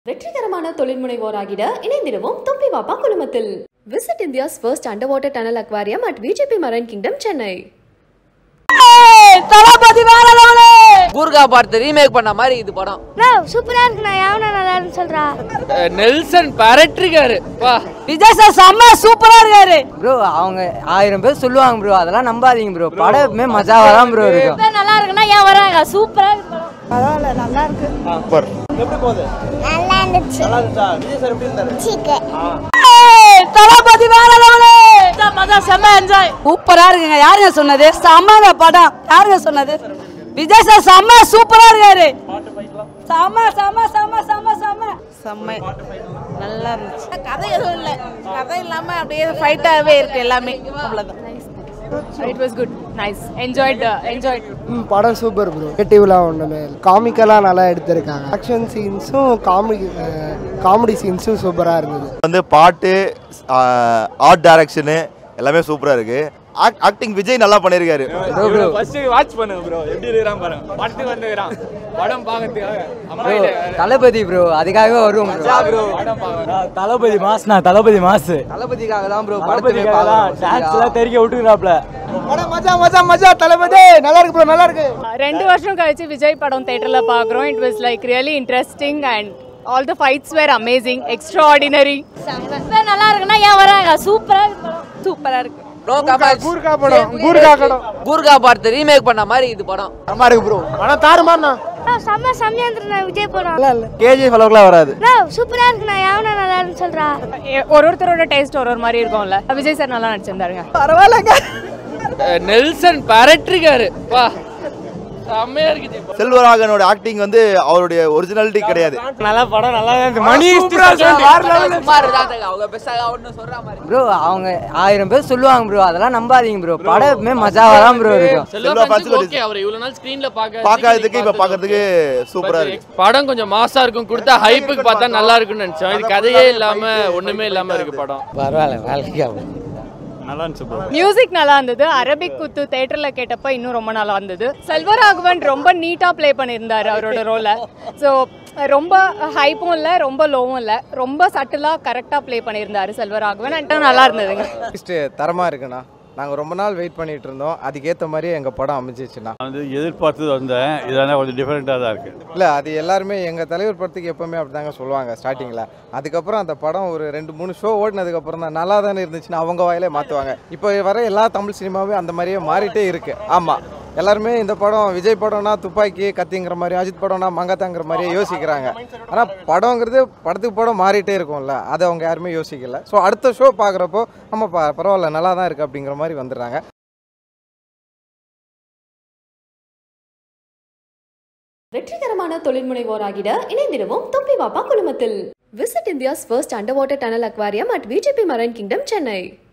வெற்றிகரமான தொழில் முனைவோராகிட இணைந்திடுவோம் தொப்பி வாப்பா குழுமத்தில் visit India's first under water tunnel aquarium at VGP marine kingdom Chennai Thalapathy வேற லெவலு கூர்கா பார்த்து ரீமேக் பண்ண மாதிரி இது படம் ப்ரோ சூப்பரா இருக்கு நான் எவனா நல்லா இருக்குன்னு சொல்றா நெல்சன் பரட்டிருக்காரு வா விஜய் சார் செம்ம சூப்பரா இருக்காரு ப்ரோ அவங்க ஆயிரம் பேர் சொல்லுவாங்க ப்ரோ அதெல்லாம் நம்பாதீங்க ப்ரோ படமே மஜாவா தான் ப்ரோ இருக்கும் நல்லா இருக்குன்னா ஏன் வராங்க சூப்பரா இருக்கு நல்லா இருந்துச்சு தளபதி வேற லெவலு மஜா செம்ம என்ஜாய் சூப்பரா இருக்குங்க யாருங்க சொன்னது செம்மங்க படம் யாருங்க சொன்னது விஜய் சார் செம்ம சூப்பரா இருக்காரு செம்ம செம்ம செம்ம செம்ம செம்ம செம்மை நல்லா இருந்துச்சு கதை எதுவும் இல்லை கதை இல்லாம அப்படியே ஃபைட்டாகவே இருக்கு எல்லாமே அவ்வளோதான் It was good, nice. Enjoyed, uh, enjoyed. ம், படம் சூப்பர் ப்ரோ நெகட்டிவ்லாம் ஒன்றுமே காமிக்கலாக நல்லா எடுத்திருக்காங்க ஆக்ஷன் சீன்ஸும் காமெடி காமெடி சீன்ஸும் சூப்பராக இருந்தது வந்து பாட்டு ஆர்ட் டைரக்ஷனு எல்லாமே சூப்பராக இருக்கு ஆக்டிங் விஜய் நல்லா பண்ணியிருக்காரு ப்ரோ ப்ரோ ஃபர்ஸ்ட் வாட்ச் பண்ணுங்க ப்ரோ எப்படி இருக்கிறான் பாருங்க படத்துக்கு வந்துக்கிறான் படம் பார்க்கறதுக்காக அம்மா ப்ரோ தளபதி ப்ரோ அதுக்காகவே வருவோம் ப்ரோ படம் பார்க்க தளபதி மாஸ்னா தளபதி மாசு தளபதிக்காக தான் ப்ரோ டான்ஸ்லாம் தெரிக்க விட்டுக்கிறாப்ல படம் மஜா மஜா மஜா தளபதி நல்லா இருக்கு ப்ரோ நல்லா இருக்கு ரெண்டு வருஷம் கழிச்சு விஜய் படம் தேட்டர்ல பார்க்குறோம் it was like really interesting and all the fights were amazing extraordinary நல்லா இருக்குன்னா ஏன் வராங்க சூப்பரா இருக்கு சூப்பரா இருக்கு நோ கமெண்ட்ஸ் கூர்கா படம் கூர்கா படம் கூர்கா பார்த்து ரீமேக் பண்ண மாதிரி இது படம் நல்லா இருக்கு ப்ரோ படம் தாறுமாறுண்ணா ப்ரோ செம்ம செம்மையா இருந்துருக்கு விஜய் படம் கேஜிஎஃப் அளவுக்குலாம் வராது ப்ரோ சூப்பரா இருக்கு நான் எவனா நல்லா இருக்குன்னு சொல்றா ஒரு ஒருத்தரோட டேஸ்ட் ஒரு ஒரு மாதிரி இருக்கும்ல விஜய் சார் நல்லா நடிச்சிருந்தாருங்க நெல்சன் பரட்டிருக்காரு வா செம்மையா இருக்குது செல்வராகனோட ஆக்டிங் வந்து அவருடைய ஒரிஜினாலிட்டி கிடையாது நல்ல படம் நல்லா இருக்கு மணி சும்மா இருந்தாங்க அவங்க பெருசாக ஒன்றும் சொல்ற மாதிரி ப்ரோ அவங்க ஆயிரம் பேர் சொல்லுவாங்க ப்ரோ அதெல்லாம் நம்பாதீங்க ப்ரோ படமே மஜாவா தான் ப்ரோ இருக்கும் செல்வா ஃபேன்ஸுக்கு ஒரு ஓகே அவர் இவ்வளவு நாள் ஸ்கிரீன்ல பார்க்க பார்க்காததுக்கு இப்போ பார்க்கறதுக்கு சூப்பராக இருக்கு படம் கொஞ்சம் மாசா இருக்கும் கொடுத்தா ஹைப்புக்கு பார்த்தா நல்லா இருக்கும்னு நினைச்சோம் இது கதையே இல்லாம ஒண்ணுமே இல்லாம இருக்கு படம் பரவாயில்ல வாழ்க்கையா நல்லா இருந்துச்சு ப்ரோ மியூசிக் நல்லா இருந்தது அரபிக் குத்து தேட்டர்ல கேட்டப்ப இன்னும் ரொம்ப நல்லா இருந்தது செல்வராகவன் ரொம்ப நீட்டா ப்ளே பண்ணியிருந்தாரு அவரோட ரோலை ஸோ ரொம்ப ஹைப்பும் இல்லை ரொம்ப லோவும் இல்லை ரொம்ப சட்டிலாக கரெக்டாக ப்ளே பண்ணியிருந்தாரு செல்வராகவன் அண்ட் நல்லா இருந்ததுங்க தரமாக இருக்குண்ணா நாங்கள் ரொம்ப நாள் வெயிட் பண்ணிட்டு இருந்தோம் அதுக்கேற்ற மாதிரி எங்கள் படம் அமைஞ்சிச்சுண்ணா நான் வந்து எதிர்பார்த்தது வந்தேன் இதெல்லாம் கொஞ்சம் டிஃப்ரெண்ட்டாக தான் இருக்கு இல்லை அது எல்லாருமே எங்கள் தலைவர் படத்துக்கு எப்போவுமே அப்படி தாங்க சொல்லுவாங்க ஸ்டார்டிங்கில் அதுக்கப்புறம் அந்த படம் ஒரு ரெண்டு மூணு ஷோ ஓடினதுக்கப்புறம் தான் நல்லா தானே இருந்துச்சுன்னு அவங்க வாயிலே மாற்றுவாங்க இப்போ வர எல்லா தமிழ் சினிமாவே அந்த மாதிரியே மாறிட்டே இருக்கு ஆமாம் எல்லாருமே இந்த படம் விஜய் படம்னா துப்பாக்கி கத்திங்கிற மாதிரி அஜித் படம்னா மங்கத்தாங்கிற மாதிரியே யோசிக்கிறாங்க ஆனால் படங்கிறது படத்துக்கு படம் மாறிட்டே இருக்கும்ல அதை அவங்க யாருமே யோசிக்கல ஸோ அடுத்த ஷோ பார்க்குறப்போ நம்ம ப பரவாயில்ல நல்லா தான் இருக்குது அப்படிங்கிற மாதிரி வந்துடுறாங்க வெற்றிகரமான தொழில் முனைவோராகிட இணைந்திடுவோம் தொப்பி வாப்பா குழுமத்தில் visit India's first under water tunnel aquarium at VGP marine kingdom Chennai